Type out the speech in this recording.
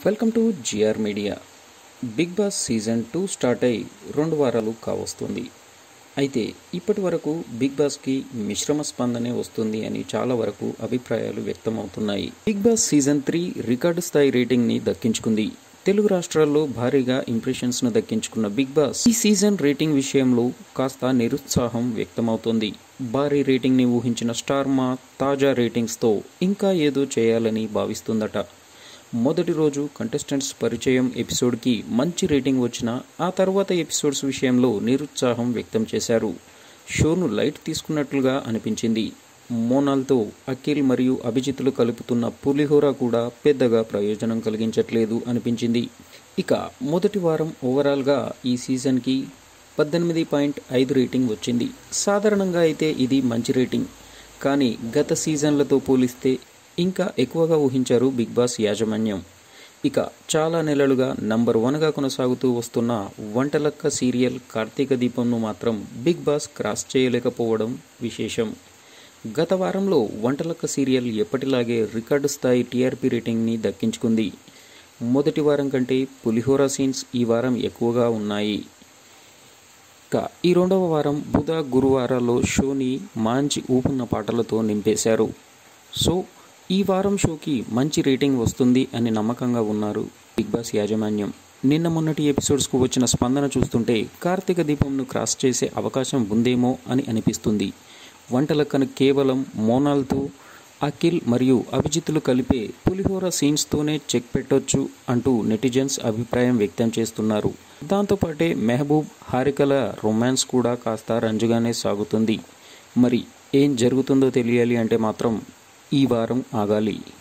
welcome to GR media Bigg Boss season two start అయి రెండు వారాలు కావస్తుంది అయితే ఇప్పటి వరకు బిగ్ బాస్కి మిశ్రమ స్పందనే వస్తుంది అని చాలా వరకు అభిప్రాయాలు వ్యక్తమవుతున్నాయి Bigg Boss season three record స్థాయి రేటింగ్ని దక్కించుకుంది తెలుగు రాష్ట్రాల్లో భారీగా ఇంప్రెషన్స్ను దక్కించుకున్న బిగ్ బాస్ ఈ సీజన్ రేటింగ్ విషయంలో కాస్త నిరుత్సాహం వ్యక్తమవుతోంది భారీ రేటింగ్ని ఊహించిన స్టార్ మా తాజా రేటింగ్స్తో ఇంకా ఏదో చేయాలని భావిస్తుందట మొదటి రోజు కంటెస్టెంట్స్ పరిచయం ఎపిసోడ్కి మంచి రేటింగ్ వచ్చినా ఆ తర్వాత ఎపిసోడ్స్ విషయంలో నిరుత్సాహం వ్యక్తం చేశారు షోను లైట్ తీసుకున్నట్లుగా అనిపించింది మోనాల్తో అఖిల్ మరియు అభిజిత్లు కలుపుతున్న పులిహోర కూడా పెద్దగా ప్రయోజనం కలిగించట్లేదు అనిపించింది ఇక మొదటి వారం ఓవరాల్గా ఈ సీజన్కి పద్దెనిమిది పాయింట్ ఐదు రేటింగ్ వచ్చింది సాధారణంగా అయితే ఇది మంచి రేటింగ్ కానీ గత సీజన్లతో పోలిస్తే ఇంకా ఎక్కువగా ఊహించారు బిగ్ బాస్ యాజమాన్యం ఇక చాలా నెలలుగా నంబర్ వన్గా కొనసాగుతూ వస్తున్న వంటలక్క సీరియల్ కార్తీక దీపంను మాత్రం బిగ్ బాస్ క్రాస్ చేయలేకపోవడం విశేషం గత వారంలో వంటలక్క సీరియల్ ఎప్పటిలాగే రికార్డు స్థాయి టీఆర్పీ రేటింగ్ని దక్కించుకుంది మొదటి వారం కంటే పులిహోర సీన్స్ ఈ వారం ఎక్కువగా ఉన్నాయి ఇక ఈ రెండవ వారం బుధ గురువారాల్లో షోని మంచి ఊపున్న పాటలతో నింపేశారు సో ఈ వారం షోకి మంచి రేటింగ్ వస్తుంది అని నమ్మకంగా ఉన్నారు బిగ్ బాస్ యాజమాన్యం నిన్న మొన్నటి ఎపిసోడ్స్కు వచ్చిన స్పందన చూస్తుంటే కార్తీక దీపంను క్రాస్ చేసే అవకాశం ఉందేమో అని అనిపిస్తుంది వంటలక్కను కేవలం మోనాల్తో అఖిల్ మరియు అభిజిత్లు కలిపే పులిహోర సీన్స్తోనే చెక్ పెట్టొచ్చు అంటూ నెటిజన్స్ అభిప్రాయం వ్యక్తం చేస్తున్నారు దాంతోపాటే మెహబూబ్ హారికల రొమాన్స్ కూడా కాస్త రంజుగానే సాగుతుంది మరి ఏం జరుగుతుందో తెలియాలి అంటే మాత్రం ఈ వారం ఆగాలి